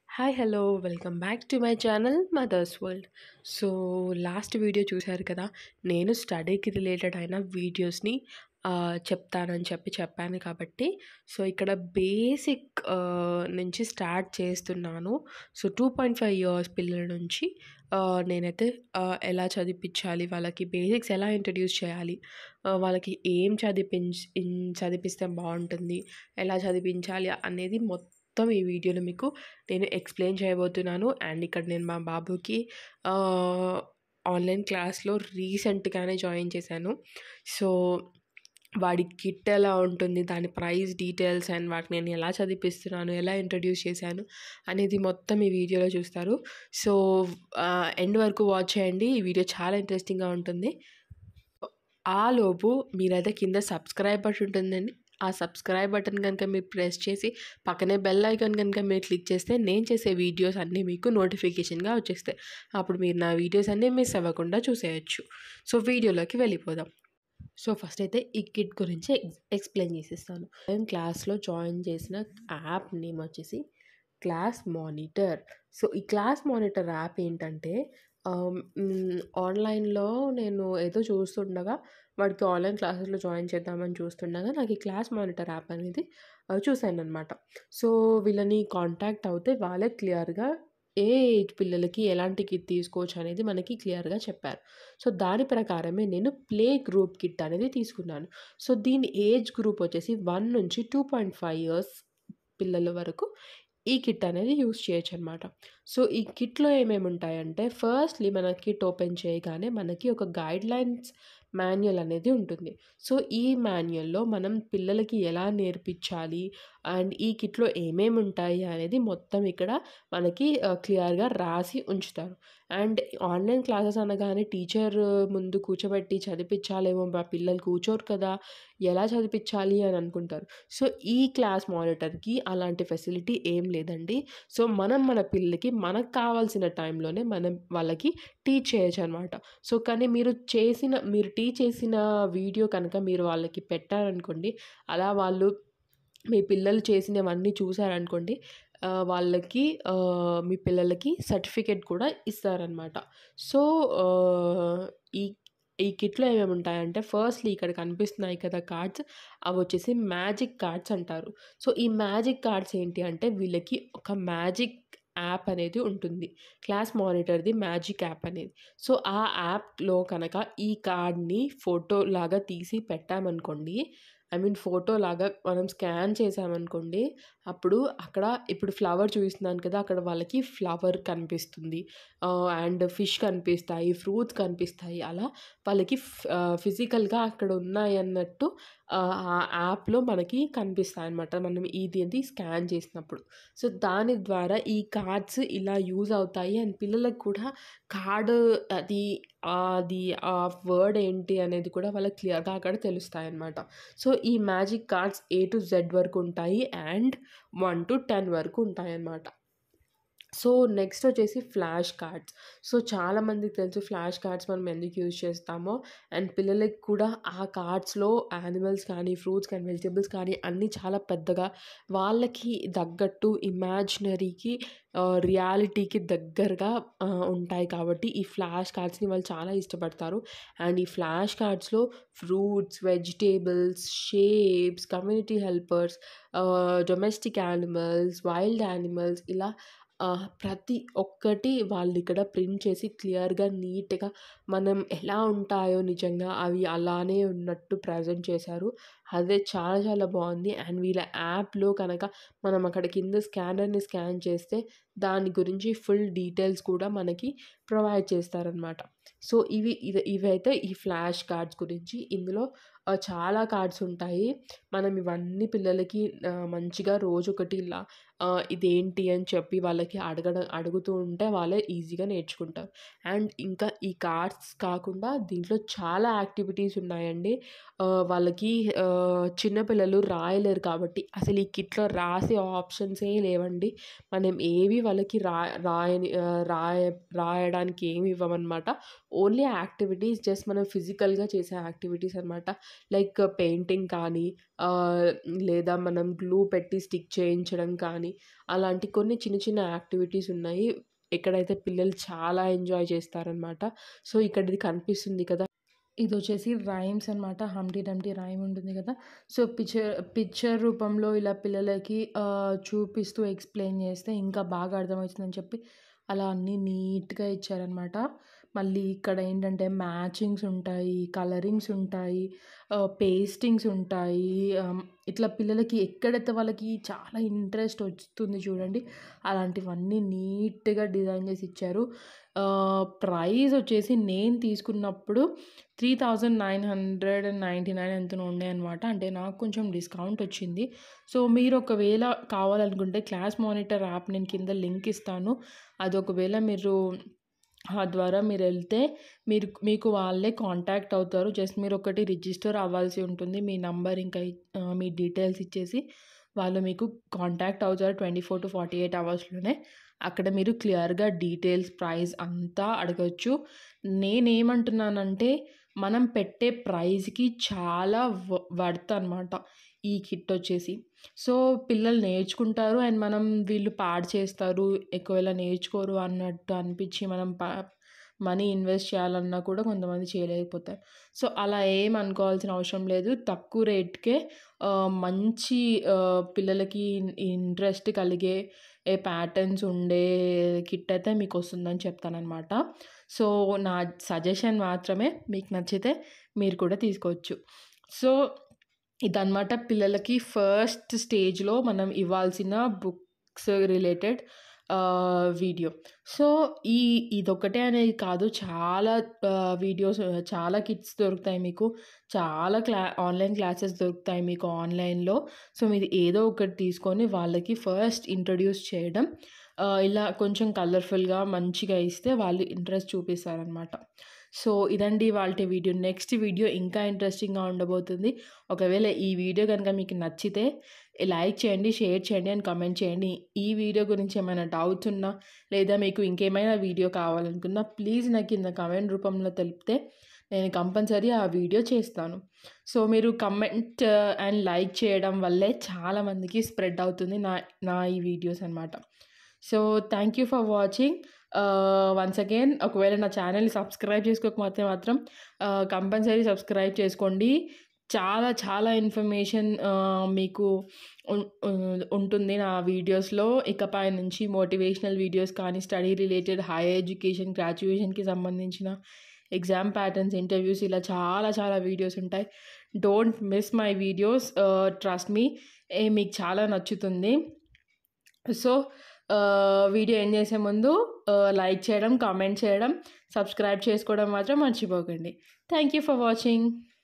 hi hello welcome back to my channel Mother's World so last video చూశారు కదా నేను స్టడీకి related అయిన వీడియోస్ని ఆ, చెప్తానని చెప్పి చెప్పాను కాబట్టి సో ఇక్కడ బేసిక్ నుంచి స్టార్ట్ చేస్తున్నాను so two point five years పిల్లల నుంచి ఆ, నేనైతే ఆ, ఎలా చదివించాలి వాళ్ళకి బేసిక్స్ ఎలా ఇంట్రడ్యూస్ చేయాలి ఆ, వాళ్ళకి ఏం చదివించ ఇన్- చదివిస్తే బాగుంటుంది ఎలా చదివించాలి అనేది మొత్తం ఈ వీడియోలో మీకు నేను ఎక్స్ప్లెయిన్ చేయబోతున్నాను అండ్ ఇక్కడ నేను మా బాబుకి ఆ, ఆన్లైన్ క్లాస్లో రీసెంట్గానే జాయిన్ చేశాను సో వాడి కిట్ ఎలా ఉంటుంది దాని ప్రైస్ డీటెయిల్స్ అండ్ వాటిని నేను ఎలా చదివిస్తున్నాను ఎలా ఇంట్రడ్యూస్ చేశాను అనేది మొత్తం ఈ వీడియోలో చూస్తారు సో ఎండ్ వరకు వాచ్ చేయండి ఈ వీడియో చాలా ఇంట్రెస్టింగ్గా ఉంటుంది ఆ లోపు మీరైతే కింద సబ్స్క్రైబ్ బటన్ ఉంటుందండి ఆ సబ్స్క్రైబ్ బటన్ కనుక మీరు ప్రెస్ చేసి పక్కనే బెల్ ఐకాన్ కనుక మీరు క్లిక్ చేస్తే నేను చేసే వీడియోస్ అన్నీ మీకు నోటిఫికేషన్గా వచ్చేస్తాయి అప్పుడు మీరు నా వీడియోస్ అన్నీ మిస్ అవ్వకుండా చూసేయచ్చు సో వీడియోలోకి వెళ్ళిపోదాం సో ఫస్ట్ అయితే ఈ కిట్ గురించి ఎక్స్ ఎక్స్ప్లెయిన్ చేసేస్తాను నేను క్లాస్లో జాయిన్ చేసిన యాప్ నేమ్ వచ్చేసి క్లాస్ మానిటర్ సో ఈ క్లాస్ మానిటర్ యాప్ ఏంటంటే ఆన్లైన్లో నేను ఏదో చూస్తుండగా వాడికి ఆన్లైన్ క్లాసెస్లో జాయిన్ చేద్దామని చూస్తుండగా నాకు ఈ క్లాస్ మానిటర్ యాప్ అనేది చూశాను అనమాట సో వీళ్ళని కాంటాక్ట్ అవుతే వాళ్ళే క్లియర్గా ఏ ఏజ్ పిల్లలకి ఎలాంటి కిట్ తీసుకోవచ్చు అనేది మనకి క్లియర్గా చెప్పారు సో దాని ప్రకారమే నేను ప్లే గ్రూప్ కిట్ అనేది తీసుకున్నాను సో దీని ఏజ్ గ్రూప్ వచ్చేసి వన్ నుంచి టూ పాయింట్ ఫైవ్ ఇయర్స్ పిల్లల వరకు ఈ కిట్ అనేది యూస్ చేయొచ్చు అనమాట సో ఈ కిట్లో ఏమేమి ఉంటాయంటే ఫస్ట్లీ మన కిట్ ఓపెన్ చేయగానే మనకి ఒక గైడ్ లైన్స్ మాన్యువల్ అనేది ఉంటుంది సో ఈ మాన్యువల్లో మనం పిల్లలకి ఎలా నేర్పించాలి అండ్ ఈ కిట్లో ఏమేమి ఉంటాయి అనేది మొత్తం ఇక్కడ మనకి క్లియర్గా రాసి ఉంచుతారు అండ్ ఆన్లైన్ క్లాసెస్ అనగానే టీచర్ ముందు కూర్చోబెట్టి చదివించాలేమో మా పిల్లలు కూర్చోరు కదా ఎలా చదివించాలి అని అనుకుంటారు సో ఈ క్లాస్ మానిటర్కి అలాంటి ఫెసిలిటీ ఏం లేదండి సో మనం మన పిల్లలకి మనకు కావాల్సిన టైంలోనే మనం వాళ్ళకి టీచ్ చేయొచ్చు అనమాట సో కానీ మీరు చేసిన మీరు టీచ్ చేసిన వీడియో కనుక మీరు వాళ్ళకి పెట్టారనుకోండి అలా వాళ్ళు మీ పిల్లలు చేసినవన్నీ చూసారనుకోండి ఆ, వాళ్ళకి ఆ, మీ పిల్లలకి సర్టిఫికేట్ కూడా ఇస్తారనమాట సో ఆ, ఈ ఈ కిట్లో ఏమేమి ఉంటాయంటే ఫస్ట్లీ ఇక్కడ కనిపిస్తున్నాయి కదా కార్డ్స్ అవి వచ్చేసి మ్యాజిక్ కార్డ్స్ అంటారు సో ఈ మ్యాజిక్ కార్డ్స్ ఏంటి అంటే వీళ్ళకి ఒక మ్యాజిక్ యాప్ అనేది ఉంటుంది క్లాస్ మానిటర్ది మ్యాజిక్ యాప్ అనేది సో ఆ యాప్లో కనుక ఈ కార్డ్ని ఫోటో లాగా తీసి పెట్టామనుకోండి ఐ మీన్ ఫోటో లాగా మనం స్కాన్ చేసామనుకోండి అప్పుడు అక్కడ ఇప్పుడు ఫ్లవర్ చూపిస్తున్నాను కదా అక్కడ వాళ్ళకి ఫ్లవర్ కనిపిస్తుంది అండ్ ఫిష్ కనిపిస్తాయి ఫ్రూట్స్ కనిపిస్తాయి అలా వాళ్ళకి ఫిజికల్గా అక్కడ ఉన్నాయి అన్నట్టు ఆ యాప్లో మనకి కనిపిస్తాయి అనమాట మనం ఇది అది స్కాన్ చేసినప్పుడు సో దాని ద్వారా ఈ కార్డ్స్ ఇలా యూజ్ అవుతాయి అండ్ పిల్లలకు కూడా కార్డ్ అది అది ఆ వర్డ్ ఏంటి అనేది కూడా వాళ్ళకి క్లియర్గా అక్కడ తెలుస్తాయి అన్నమాట సో ఈ magic cards A to Z వరకు ఉంటాయి అండ్ వన్ టు టెన్ వరకు ఉంటాయి అన్నమాట సో నెక్స్ట్ వచ్చేసి ఫ్లాష్ కార్డ్స్ సో చాలామందికి తెలుసు ఫ్లాష్ కార్డ్స్ మనం ఎందుకు యూజ్ చేస్తామో అండ్ పిల్లలకి కూడా ఆ కార్డ్స్లో యానిమల్స్ కానీ ఫ్రూట్స్ కానీ వెజిటబుల్స్ కానీ అన్నీ చాలా పెద్దగా వాళ్ళకి తగ్గట్టు ఇమాజినరీకి రియాలిటీకి దగ్గరగా ఆ, ఉంటాయి కాబట్టి ఈ ఫ్లాష్ కార్డ్స్ని వాళ్ళు చాలా ఇష్టపడతారు అండ్ ఈ ఫ్లాష్ కార్డ్స్లో fruits vegetables shapes community helpers domestic animals wild animals ఇలా ఆ, ప్రతి ఒక్కటి వాళ్ళు ఇక్కడ ప్రింట్ చేసి క్లియర్గా నీట్గా మనం ఎలా ఉంటాయో నిజంగా అవి అలానే ఉన్నట్టు ప్రజెంట్ చేశారు అదే చాలా చాలా బాగుంది అండ్ వీళ్ళ యాప్లో కనుక మనం అక్కడ కింద స్కానర్ని స్కాన్ చేస్తే దాని గురించి ఫుల్ డీటెయిల్స్ కూడా మనకి ప్రొవైడ్ చేస్తారనమాట సో ఇవి ఇది ఇవైతే ఈ ఫ్లాష్ కార్డ్స్ గురించి ఇందులో ఆ, చాలా కార్డ్స్ ఉంటాయి మనం ఇవన్నీ పిల్లలకి ఆ, మంచిగా రోజు ఒకటి ఇలా ఆ, ఇదేంటి అని చెప్పి వాళ్ళకి అడగడం అడుగుతూ ఉంటే వాళ్ళే ఈజీగా నేర్చుకుంటారు అండ్ ఇంకా ఈ కార్డ్స్ కాకుండా దీంట్లో చాలా యాక్టివిటీస్ ఉన్నాయండి ఆ, వాళ్ళకి ఆ, చిన్నపిల్లలు రాయలేరు కాబట్టి అసలు ఈ కిట్లో రాసే ఆప్షన్సే లేవండి మనం ఏవి వాళ్ళకి రా రాయని ఆ, రాయ రాయడానికి ఏమి ఇవ్వమన్నమాట ఓన్లీ యాక్టివిటీస్ జస్ట్ మనం ఫిజికల్గా చేసే యాక్టివిటీస్ అనమాట లైక్ పెయింటింగ్ కానీ ఆ, లేదా మనం గ్లూ పెట్టి స్టిక్ చేయించడం కానీ కానీ అలాంటి కొన్ని చిన్న చిన్న యాక్టివిటీస్ ఉన్నాయి ఎక్కడైతే పిల్లలు చాలా ఎంజాయ్ చేస్తారనమాట సో ఇక్కడ ఇది కనిపిస్తుంది కదా ఇది వచ్చేసి రైమ్స్ అనమాట హంటీ డమ్టీ రైమ్ ఉంటుంది కదా సో పిక్చర్ పిక్చర్ రూపంలో ఇలా పిల్లలకి ఆ, చూపిస్తూ ఎక్స్ప్లెయిన్ చేస్తే ఇంకా బాగా అర్థమవుతుందని చెప్పి అలా అన్నీ నీట్గా ఇచ్చారనమాట మళ్ళీ ఇక్కడ ఏంటంటే మ్యాచింగ్స్ ఉంటాయి కలరింగ్స్ ఉంటాయి పేస్టింగ్స్ ఉంటాయి ఆమ్, ఇట్లా పిల్లలకి ఎక్కడైతే వాళ్ళకి చాలా ఇంట్రెస్ట్ వస్తుంది చూడండి అలాంటివన్నీ నీట్గా డిజైన్ చేసి ఇచ్చారు ప్రైస్ వచ్చేసి నేను తీసుకున్నప్పుడు three thousand nine hundred and ninety nine ఎంతనో ఉండే అనమాట అంటే నాకు కొంచెం డిస్కౌంట్ వచ్చింది సో మీరు ఒకవేళ కావాలనుకుంటే క్లాస్ మానిటర్ యాప్ నేను కింద లింక్ ఇస్తాను అది ఒకవేళ మీరు ఆ ద్వారా మీరు వెళ్తే మీరు మీకు వాళ్ళే కాంటాక్ట్ అవుతారు జస్ట్ మీరు ఒకటి రిజిస్టర్ అవ్వాల్సి ఉంటుంది మీ నంబర్ ఇంకా ఇ- ఆ, మీ డీటెయిల్స్ ఇచ్చేసి వాళ్ళు మీకు కాంటాక్ట్ అవుతారు twenty four to forty eight అవర్స్లోనే అక్కడ మీరు క్లియర్గా డీటెయిల్స్ ప్రైస్ అంతా అడగచ్చు నేనేమంటున్నానంటే మనం పెట్టే ప్రైస్కి చాలా వర్త్ అనమాట ఈ కిట్ వచ్చేసి సో పిల్లలు నేర్చుకుంటారు అండ్ మనం వీళ్ళు పాడు చేస్తారు ఎక్కువగా నేర్చుకోరు అన్నట్టు అనిపించి మనం పా మనీ ఇన్వెస్ట్ చేయాలన్నా కూడా కొంతమంది చేయలేకపోతారు సో అలా ఏం అనుకోవాల్సిన అవసరం లేదు తక్కువ రేట్కే ఆ, మంచి ఆ, పిల్లలకి ఇంట్రెస్ట్ కలిగే ఏ ప్యాటర్న్స్ ఉండే కిట్ అయితే మీకు వస్తుందని చెప్తానమాట సో నా సజెషన్ మాత్రమే మీకు నచ్చితే మీరు కూడా తీసుకోవచ్చు సో ఇదన్నమాట పిల్లలకి ఫస్ట్ స్టేజ్లో మనం ఇవ్వాల్సిన బుక్స్ రిలేటెడ్ వీడియో సో ఈ ఇదొకటే అనేది కాదు చాలా వీడియోస్ చాలా కిట్స్ దొరుకుతాయి మీకు చాలా క్లా ఆన్లైన్ క్లాసెస్ దొరుకుతాయి మీకు ఆన్లైన్లో సో మీరు ఏదో ఒకటి తీసుకొని వాళ్ళకి ఫస్ట్ ఇంట్రడ్యూస్ చేయడం ఆ, ఇలా కొంచెం కలర్ఫుల్గా మంచిగా ఇస్తే వాళ్ళు ఇంట్రెస్ట్ చూపిస్తారనమాట సో ఇదండి వాళ్ళ వీడియో నెక్స్ట్ వీడియో ఇంకా ఇంట్రెస్టింగ్గా ఉండబోతుంది ఒకవేళ ఈ వీడియో కనుక మీకు నచ్చితే లైక్ చేయండి షేర్ చేయండి అండ్ కామెంట్ చేయండి ఈ వీడియో గురించి ఏమైనా డౌట్స్ ఉన్నా లేదా మీకు ఇంకేమైనా వీడియో కావాలనుకున్నా ప్లీజ్ నాకు కింద కామెంట్ రూపంలో తెలిపితే నేను కంపల్సరీ ఆ వీడియో చేస్తాను సో మీరు కమెంట్ అండ్ లైక్ చేయడం వల్లే చాలామందికి స్ప్రెడ్ అవుతుంది నా నా ఈ వీడియోస్ అనమాట so thank you for watching once again ఒకవేళ నా ఛానల్ని సబ్స్క్రైబ్ చేసుకోకపోతే మాత్రం కంపల్సరీ సబ్స్క్రైబ్ చేసుకోండి చాలా చాలా ఇన్ఫర్మేషన్ మీకు ఉం- ఉం- ఉంటుంది నా వీడియోస్లో ఇకపై నుంచి మోటివేషనల్ వీడియోస్ కానీ స్టడీ రిలేటెడ్ హైయర్ ఎడ్యుకేషన్ గ్రాడ్యుయేషన్కి సంబంధించిన ఎగ్జామ్ ప్యాటర్న్స్ ఇంటర్వ్యూస్ ఇలా చాలా చాలా వీడియోస్ ఉంటాయి don't miss my videos trust me మీకు చాలా నచ్చుతుంది సో వీడియో ఎండ్ చేసే ముందు లైక్ చేయడం కామెంట్ చేయడం సబ్స్క్రైబ్ చేసుకోవడం మాత్రం మర్చిపోకండి థ్యాంక్ యూ ఫర్ వాచింగ్